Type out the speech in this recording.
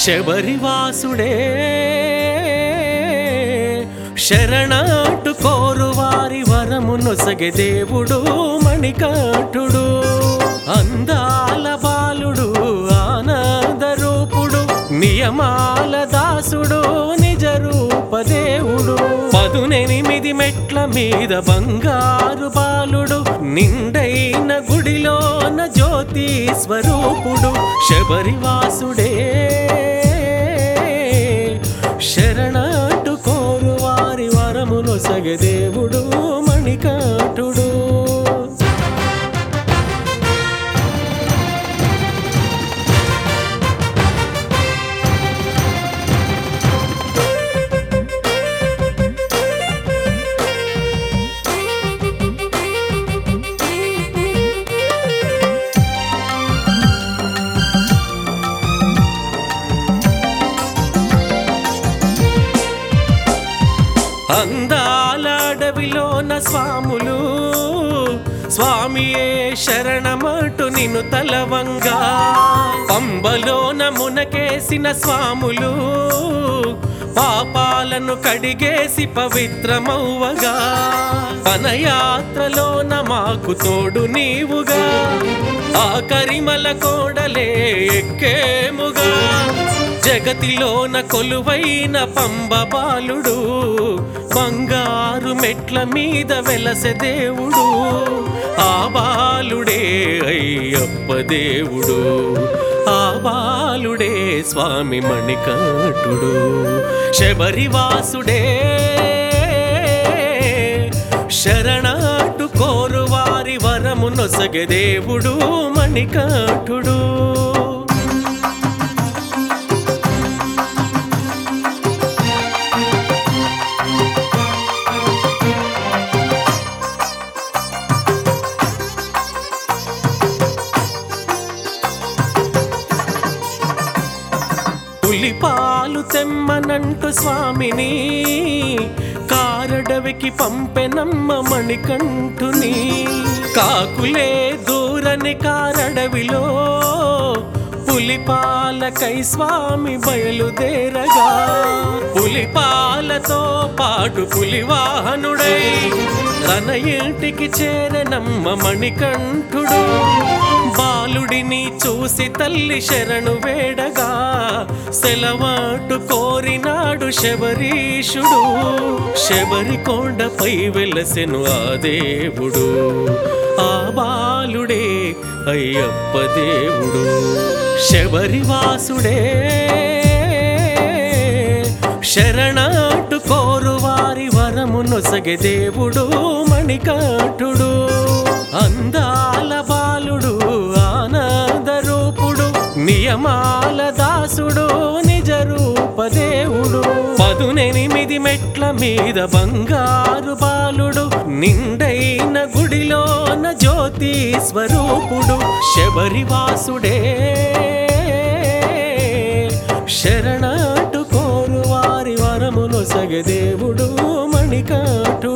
శబరివాసుడే శరణాటు కోరు వారి వరము నొసగె దేవుడు మణికంఠుడు అందాల బాలుడు ఆనంద రూపుడు నియమాల దాసుడు నిజ రూప దేవుడు పదునెనిమిది మెట్ల మీద బంగారు బాలుడు నిండైన గుడిలోన జ్యోతి స్వరూపుడు శబరివాసుడే శరణాటు కోరు వారి వరమును సగదేవుడు మణికంఠుడు అందాల అడవిలోన స్వాములు స్వామియే శరణమటు నిన్ను తలవంగా పంబలోన మునకేసిన స్వాములు పాపాలను కడిగేసి పవిత్రమవ్వగా తన యాత్రలోన మాకు తోడు నీవుగా ఆ కరిమల కోడలే ఎక్కేముగా జగతిలోన కొలువైన పంబ బాలుడు బంగారు మెట్ల మీద వెలసె దేవుడు ఆ బాలుడే అయ్యప్ప దేవుడు ఆ బాలుడే స్వామి మణికంఠుడు శబరివాసుడే శరణాటు కోరు వారి వరము నొసగె దేవుడు మణికంఠుడు పులిపాలు తెమ్మనంటూ స్వామిని కారడవికి పంపెనమ్మ మణికంఠుని కాకులే దూరని కారడవిలో పులిపాలకై స్వామి బయలుదేరగా పులిపాలతో పాటు పులివాహనుడై తన ఇంటికి చేరనమ్మ మణికంఠుడు బాలుడిని చూసి తల్లి శరణు వేడగా సెలవాటు కోరినాడు శబరీషుడు శబరి కొండపై వెలసెను ఆ దేవుడు ఆ బాలుడే అయ్యప్ప దేవుడు శబరివాసుడే శరణాటు కోరు వారి వరము నొసగె దేవుడు మణికంఠుడు అందాల బాలుడు ఆనంద రూపుడు నియమాల దాసుడు నిజ రూప దేవుడు పదునెనిమిది మెట్ల మీద బంగారు బాలుడు నిండైన గుడిలోన జ్యోతి స్వరూపుడు శబరివాసుడే శరణాటు కోరు వారి వరమును సగదేవుడు మణికంఠుడు